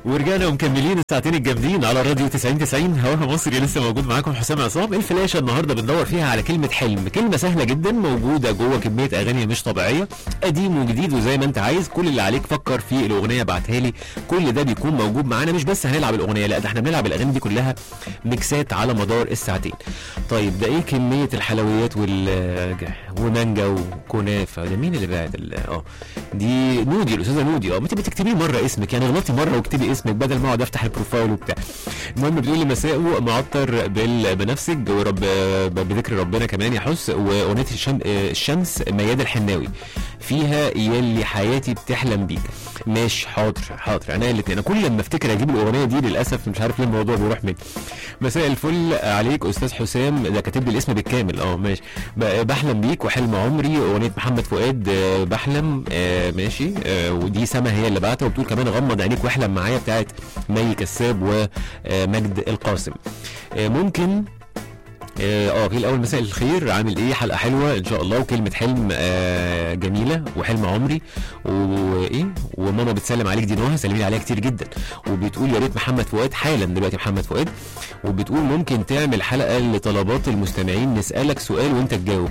ورجعنا ومكملين الساعتين الجامدين على راديو 90 90 هواها مصري لسه موجود معاكم حسام عصام الفلاشه النهارده بندور فيها على كلمه حلم كلمه سهله جدا موجوده جوه كميه اغاني مش طبيعيه قديم وجديد وزي ما انت عايز كل اللي عليك فكر في الاغنيه بعتها لي كل ده بيكون موجود معانا مش بس هنلعب الاغنيه لا ده احنا بنلعب الاغاني دي كلها ميكسات على مدار الساعتين طيب ده ايه كميه الحلويات وال ومانجا وكنافه ده مين اللي بعت ال- اه دي نودي الاستاذه نودي اه ما تبقي تكتبي مره اسمك يعني اغلطي مره واكتبي اسمك بدل ما اقعد افتح البروفايل وبتاع المهم بتقول لي مساءه معطر بال- بنفسك ورب بذكر ربنا كمان يحس واغنيه الشم... الشمس مياد الحناوي فيها يلي حياتي بتحلم بيك ماشي حاضر حاضر انا الاثنين انا كل لما افتكر اجيب الاغنيه دي للاسف مش عارف ليه الموضوع بيروح مني مساء الفل عليك استاذ حسام ده كاتب لي الاسم بالكامل اه ماشي ب- بحلم بيك وحلم عمري اغنيه محمد فؤاد آه، بحلم آه، ماشي آه، ودي سما هي اللي بعتها وبتقول كمان غمض عينيك واحلم معايا بتاعت مي كساب ومجد القاسم آه، ممكن اه آه، في الاول مساء الخير عامل ايه حلقه حلوه ان شاء الله وكلمه حلم آه جميله وحلم عمري وايه وماما بتسلم عليك دي نوها سلمي لي عليها كتير جدا وبتقول يا ريت محمد فؤاد حالا دلوقتي محمد فؤاد وبتقول ممكن تعمل حلقه لطلبات المستمعين نسالك سؤال وانت تجاوب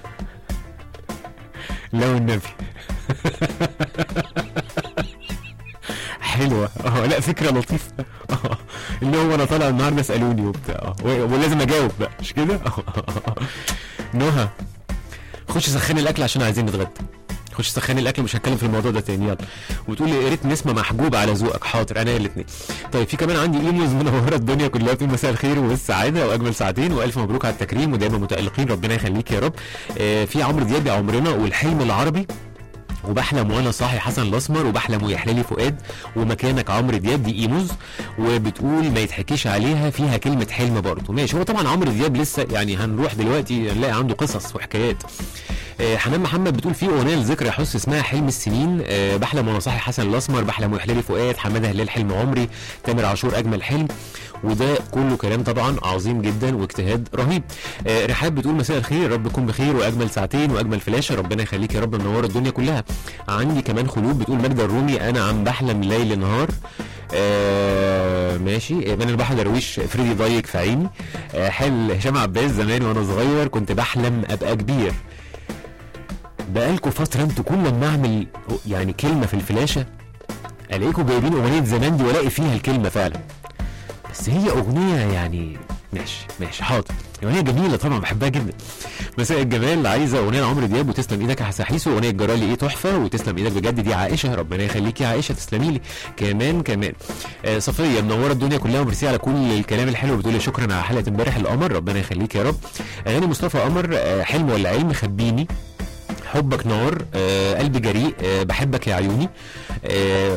لو النبي حلوه اه لا فكره لطيفه اه اللي هو انا طالع النهارده اسالوني وبتاع اه و- ولازم اجاوب بقى مش كده نهى خش سخني الاكل عشان عايزين نتغدى خش سخني الاكل مش هتكلم في الموضوع ده تاني يلا وتقول لي يا ريت نسمه محجوبه على ذوقك حاضر انا الاثنين طيب في كمان عندي ايموز منوره الدنيا كلها تقول مساء الخير والسعاده واجمل ساعتين والف مبروك على التكريم ودايما متالقين ربنا يخليك يا رب آه في عمرو دياب يا عمرنا والحلم العربي وبحلم وانا صاحي حسن الاسمر وبحلم ويحللي فؤاد ومكانك عمرو دياب دي ايموز وبتقول ما يتحكيش عليها فيها كلمه حلم برضه ماشي هو طبعا عمرو دياب لسه يعني هنروح دلوقتي نلاقي عنده قصص وحكايات آه، حنان محمد بتقول في اغنيه لذكرى حس اسمها حلم السنين آه، بحلم وانا صاحي حسن الاسمر بحلم ويحللي فؤاد حماده هلال حلم عمري تامر عاشور اجمل حلم وده كله كلام طبعا عظيم جدا واجتهاد رهيب آه، رحاب بتقول مساء الخير رب تكون بخير واجمل ساعتين واجمل فلاشه ربنا يخليك يا رب منور الدنيا كلها عندي كمان خلود بتقول ماجدة الرومي انا عم بحلم ليل نهار آه ماشي من البحر درويش فريدي ضيق في عيني آه حل هشام عباس زمان وانا صغير كنت بحلم ابقى كبير بقالكوا فترة انتوا كل ما اعمل يعني كلمة في الفلاشة الاقيكوا جايبين اغنية زمان دي والاقي فيها الكلمة فعلا بس هي اغنية يعني ماشي ماشي حاضر اغنية جميلة طبعا بحبها جدا مساء الجمال عايزة اغنية لعمرو دياب وتسلم ايدك يا حساحيسو اغنية جرالي ايه تحفة وتسلم ايدك بجد دي عائشة ربنا يخليكي يا عائشة تسلمي لي كمان كمان آه صفية منورة الدنيا كلها وميرسي على كل الكلام الحلو بتقولي شكرا على حلقة امبارح القمر ربنا يخليك يا رب اغاني مصطفى قمر آه حلم ولا علم خبيني حبك نار آه قلبي جريء آه بحبك يا عيوني آه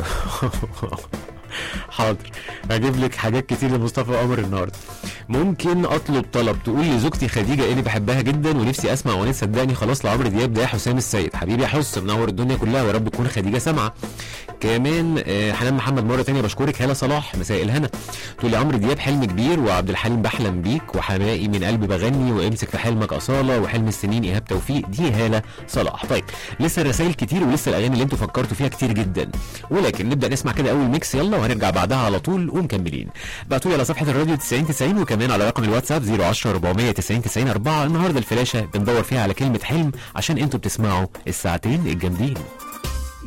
حاضر هجيب لك حاجات كتير لمصطفى قمر النهارده ممكن اطلب طلب تقول لي زوجتي خديجه اني بحبها جدا ونفسي اسمع اغنيه صدقني خلاص لعمرو دياب ده يا حسام السيد حبيبي يا حس منور الدنيا كلها ويا رب تكون خديجه سامعه كمان آه، حنان محمد مره تانية بشكرك هاله صلاح مساء الهنا تقول لي عمرو دياب حلم كبير وعبد الحليم بحلم بيك وحمائي من قلبي بغني وامسك في حلمك اصاله وحلم السنين ايهاب توفيق دي هاله صلاح طيب لسه الرسائل كتير ولسه الاغاني اللي انتوا فكرتوا فيها كتير جدا ولكن نبدا نسمع كده اول ميكس يلا وهنرجع بعدها على طول ومكملين بعتوا لي على صفحه الراديو 90 90 وكمان على رقم الواتساب 010 490 90 4 النهارده الفلاشه بندور فيها على كلمه حلم عشان انتوا بتسمعوا الساعتين الجامدين